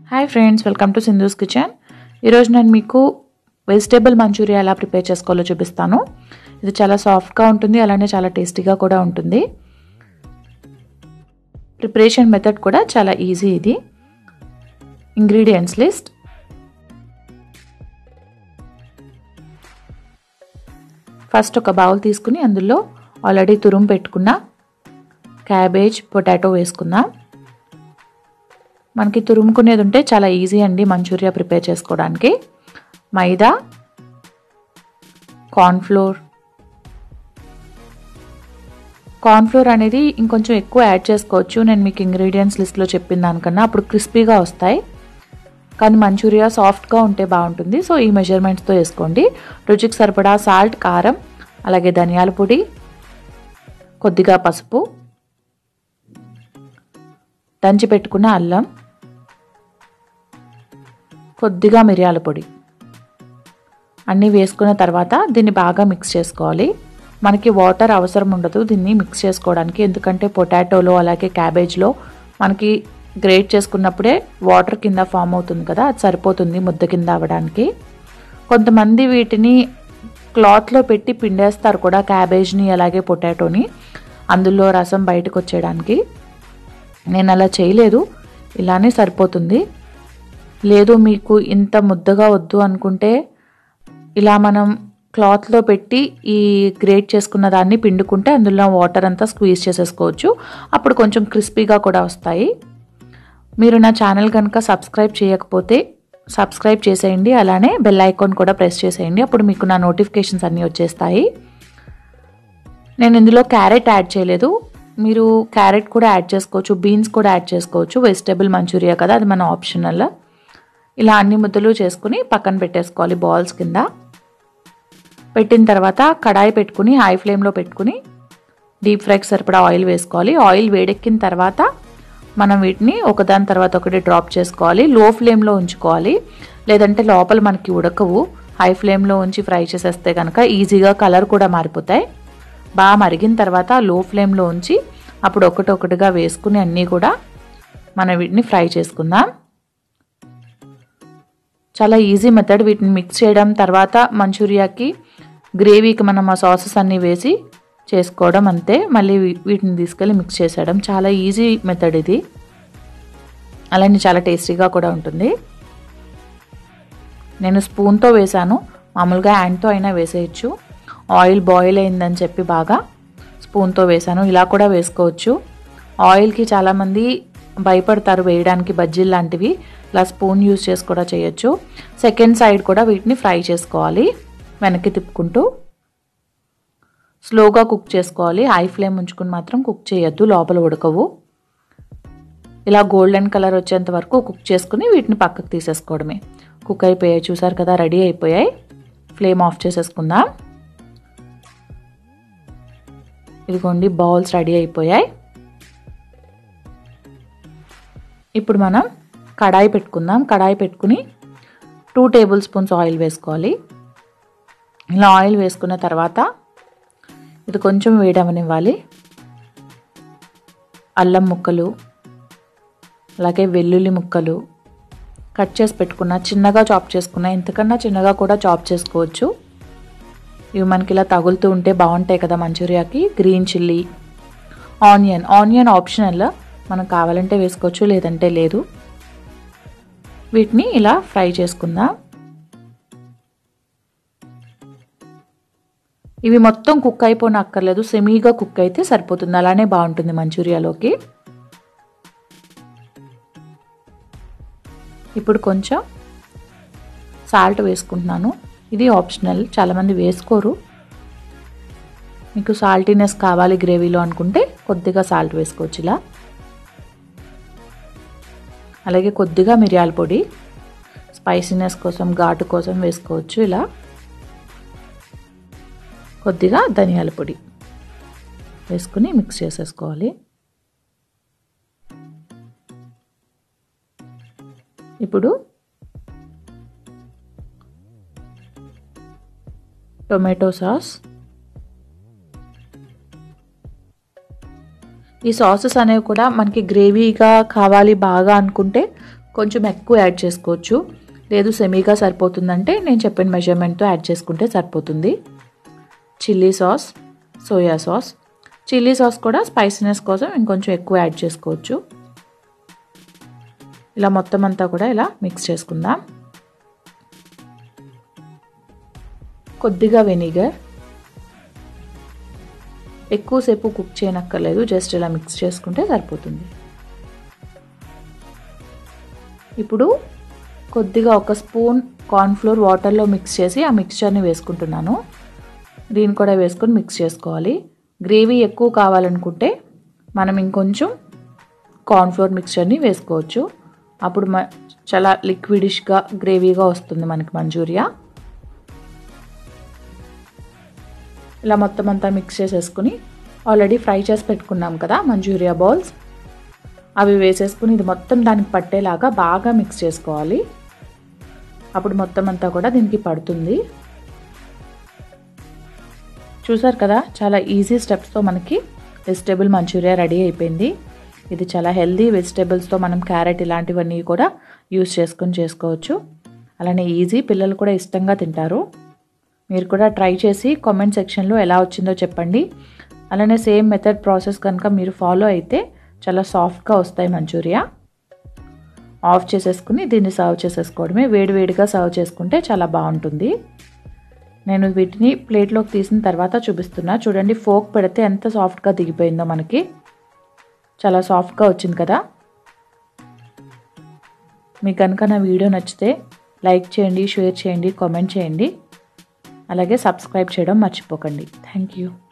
hi friends welcome to Sindhu's kitchen ఈరోజు నేను మీకు వెజిటేబుల్ మంచూరియా ఎలా ప్రిపేర్ చేసుకోవాలో చూపిస్తాను ఇది చాలా సాఫ్ట్గా ఉంటుంది అలానే చాలా టేస్టీగా కూడా ఉంటుంది ప్రిపరేషన్ మెథడ్ కూడా చాలా ఈజీ ఇది ఇంగ్రీడియంట్స్ లిస్ట్ ఫస్ట్ ఒక బౌల్ తీసుకుని అందులో ఆల్రెడీ తురుము పెట్టుకున్న క్యాబేజ్ పొటాటో వేసుకుందాం మనకి తురుముకునేది ఉంటే చాలా ఈజీ అండి మంచూరియా ప్రిపేర్ చేసుకోవడానికి మైదా కార్న్ఫ్లోర్ కార్న్ఫ్లోర్ అనేది ఇంకొంచెం ఎక్కువ యాడ్ చేసుకోవచ్చు నేను మీకు ఇంగ్రీడియంట్స్ లిస్ట్లో చెప్పిన దానికన్నా అప్పుడు క్రిస్పీగా వస్తాయి కానీ మంచూరియా సాఫ్ట్గా ఉంటే బాగుంటుంది సో ఈ మెజర్మెంట్స్తో వేసుకోండి రుచికి సరిపడా సాల్ట్ కారం అలాగే ధనియాల పొడి కొద్దిగా పసుపు దంచి పెట్టుకున్న అల్లం కొద్దిగా మిరియాల పొడి అన్నీ వేసుకున్న తర్వాత దీన్ని బాగా మిక్స్ చేసుకోవాలి మనకి వాటర్ అవసరం ఉండదు దీన్ని మిక్స్ చేసుకోవడానికి ఎందుకంటే పొటాటోలో అలాగే క్యాబేజ్లో మనకి గ్రేట్ చేసుకున్నప్పుడే వాటర్ కింద ఫామ్ అవుతుంది కదా అది సరిపోతుంది ముద్ద కింద అవ్వడానికి కొంతమంది వీటిని క్లాత్లో పెట్టి పిండేస్తారు కూడా క్యాబేజ్ని అలాగే పొటాటోని అందులో రసం బయటకు వచ్చేయడానికి నేను అలా చేయలేదు ఇలానే సరిపోతుంది లేదు మీకు ఇంత ముద్దగా వద్దు అనుకుంటే ఇలా మనం క్లాత్లో పెట్టి ఈ గ్రేట్ చేసుకున్న దాన్ని పిండుకుంటే అందులో వాటర్ అంతా స్క్వీజ్ చేసేసుకోవచ్చు అప్పుడు కొంచెం క్రిస్పీగా కూడా వస్తాయి మీరు నా ఛానల్ కనుక సబ్స్క్రైబ్ చేయకపోతే సబ్స్క్రైబ్ చేసేయండి అలానే బెల్ ఐకాన్ కూడా ప్రెస్ చేసేయండి అప్పుడు మీకు నా నోటిఫికేషన్స్ అన్నీ వచ్చేస్తాయి నేను ఇందులో క్యారెట్ యాడ్ చేయలేదు మీరు క్యారెట్ కూడా యాడ్ చేసుకోవచ్చు బీన్స్ కూడా యాడ్ చేసుకోవచ్చు వెజిటేబుల్ మంచూరియా కదా అది మన ఆప్షనల్ ఇలా అన్ని ముద్దలు చేసుకుని పక్కన పెట్టేసుకోవాలి బాల్స్ కింద పెట్టిన తర్వాత కడాయి పెట్టుకుని హై ఫ్లేమ్లో పెట్టుకుని డీప్ ఫ్రైకి సరిపడా ఆయిల్ వేసుకోవాలి ఆయిల్ వేడెక్కిన తర్వాత మనం వీటిని ఒకదాని తర్వాత ఒకటి డ్రాప్ చేసుకోవాలి లో ఫ్లేమ్లో ఉంచుకోవాలి లేదంటే లోపల మనకి ఉడకవు హై ఫ్లేమ్లో ఉంచి ఫ్రై చేసేస్తే కనుక ఈజీగా కలర్ కూడా మారిపోతాయి బాగా మరిగిన తర్వాత లో ఫ్లేమ్లో ఉంచి అప్పుడు ఒకటొకటిగా వేసుకుని అన్నీ కూడా మనం వీటిని ఫ్రై చేసుకుందాం చాలా ఈజీ మెథడ్ వీటిని మిక్స్ చేయడం తర్వాత మంచూరియాకి గ్రేవీకి మనం ఆ సాసెస్ అన్నీ వేసి చేసుకోవడం అంతే మళ్ళీ వీటిని తీసుకెళ్ళి మిక్స్ చేసేయడం చాలా ఈజీ మెథడ్ ఇది అలానే చాలా టేస్టీగా కూడా ఉంటుంది నేను స్పూన్తో వేసాను మామూలుగా హ్యాండ్తో అయినా వేసేయచ్చు ఆయిల్ బాయిల్ అయిందని చెప్పి బాగా స్పూన్తో వేసాను ఇలా కూడా వేసుకోవచ్చు ఆయిల్కి చాలామంది భయపడతారు వేయడానికి బజ్జీలు లాంటివి ఇలా స్పూన్ యూజ్ చేసి కూడా చేయొచ్చు సెకండ్ సైడ్ కూడా వీటిని ఫ్రై చేసుకోవాలి వెనక్కి తిప్పుకుంటూ స్లోగా కుక్ చేసుకోవాలి హై ఫ్లేమ్ ఉంచుకుని మాత్రం కుక్ చేయొద్దు లోపల ఉడకవు ఇలా గోల్డెన్ కలర్ వచ్చేంత వరకు కుక్ చేసుకుని వీటిని పక్కకు తీసేసుకోవడమే కుక్ అయిపోయాయి చూసారు కదా రెడీ అయిపోయాయి ఫ్లేమ్ ఆఫ్ చేసేసుకుందాం ఇదిగోండి బౌల్స్ రెడీ అయిపోయాయి ఇప్పుడు మనం కడాయి పెట్టుకుందాం కడాయి పెట్టుకుని టూ టేబుల్ స్పూన్స్ ఆయిల్ వేసుకోవాలి ఇలా ఆయిల్ వేసుకున్న తర్వాత ఇది కొంచెం వేడవనివ్వాలి అల్లం ముక్కలు అలాగే వెల్లుల్లి ముక్కలు కట్ చేసి పెట్టుకున్న చిన్నగా చాప్ చేసుకున్న ఇంతకన్నా చిన్నగా కూడా చాప్ చేసుకోవచ్చు ఇవి మనకి ఇలా తగులుతూ ఉంటే బాగుంటాయి కదా మంచూరియాకి green chilli onion onion optional మనం కావాలంటే వేసుకోవచ్చు లేదంటే లేదు వీటిని ఇలా ఫ్రై చేసుకుందాం ఇవి మొత్తం కుక్ అయిపోయిన అక్కర్లేదు సెమీగా కుక్ అయితే సరిపోతుంది అలానే బాగుంటుంది మంచూరియాలోకి ఇప్పుడు కొంచెం సాల్ట్ వేసుకుంటున్నాను ఇది ఆప్షనల్ చాలామంది వేసుకోరు మీకు సాల్టీనెస్ కావాలి గ్రేవీలో అనుకుంటే కొద్దిగా సాల్ట్ వేసుకోవచ్చు ఇలా అలాగే కొద్దిగా మిరియాల పొడి స్పైసీనెస్ కోసం ఘాటు కోసం వేసుకోవచ్చు ఇలా కొద్దిగా ధనియాల పొడి వేసుకుని మిక్స్ చేసేసుకోవాలి ఇప్పుడు టొమాటో సాస్ ఈ సాసెస్ అనేవి కూడా మనకి గ్రేవీగా కావాలి బాగా అనుకుంటే కొంచెం ఎక్కువ యాడ్ చేసుకోవచ్చు లేదు సెమీగా సరిపోతుందంటే నేను చెప్పిన మెజర్మెంట్తో యాడ్ చేసుకుంటే సరిపోతుంది chilli sauce soya sauce chilli sauce కూడా స్పైసీనెస్ కోసం ఇంకొంచెం ఎక్కువ యాడ్ చేసుకోవచ్చు ఇలా మొత్తం అంతా కూడా ఇలా మిక్స్ చేసుకుందాం కొద్దిగా వెనిగర్ ఎక్కువసేపు కుక్ చేయనక్కర్లేదు జస్ట్ ఇలా మిక్స్ చేసుకుంటే సరిపోతుంది ఇప్పుడు కొద్దిగా ఒక స్పూన్ కార్న్ఫ్లోర్ వాటర్లో మిక్స్ చేసి ఆ మిక్స్చర్ని వేసుకుంటున్నాను దీన్ని కూడా వేసుకొని మిక్స్ చేసుకోవాలి గ్రేవీ ఎక్కువ కావాలనుకుంటే మనం ఇంకొంచెం కార్న్ఫ్లోర్ మిక్స్చర్ని వేసుకోవచ్చు అప్పుడు మ చాలా లిక్విడిష్గా గ్రేవీగా వస్తుంది మనకి మంచూరియా ఇలా మొత్తం అంతా మిక్స్ చేసేసుకుని ఆల్రెడీ ఫ్రై చేసి పెట్టుకున్నాం కదా మంచూరియా బాల్స్ అవి వేసేసుకుని ఇది మొత్తం దానికి పట్టేలాగా బాగా మిక్స్ చేసుకోవాలి అప్పుడు మొత్తం అంతా కూడా దీనికి పడుతుంది చూసారు కదా చాలా ఈజీ స్టెప్స్తో మనకి వెజిటేబుల్ మంచూరియా రెడీ అయిపోయింది ఇది చాలా హెల్దీ వెజిటేబుల్స్తో మనం క్యారెట్ ఇలాంటివన్నీ కూడా యూస్ చేసుకొని చేసుకోవచ్చు అలానే ఈజీ పిల్లలు కూడా ఇష్టంగా తింటారు మీరు కూడా ట్రై చేసి కామెంట్ సెక్షన్లో ఎలా వచ్చిందో చెప్పండి అలానే సేమ్ మెథడ్ ప్రాసెస్ కనుక మీరు ఫాలో అయితే చాలా సాఫ్ట్గా వస్తాయి మంచూరియా ఆఫ్ చేసేసుకుని దీన్ని సర్వ్ చేసేసుకోవడమే వేడివేడిగా సర్వ్ చేసుకుంటే చాలా బాగుంటుంది నేను వీటిని ప్లేట్లోకి తీసిన తర్వాత చూపిస్తున్నా చూడండి ఫోక్ పెడితే ఎంత సాఫ్ట్గా దిగిపోయిందో మనకి చాలా సాఫ్ట్గా వచ్చింది కదా మీకు కనుక నా వీడియో నచ్చితే లైక్ చేయండి షేర్ చేయండి కామెంట్ చేయండి అలాగే సబ్స్క్రైబ్ చేయడం మర్చిపోకండి థ్యాంక్ యూ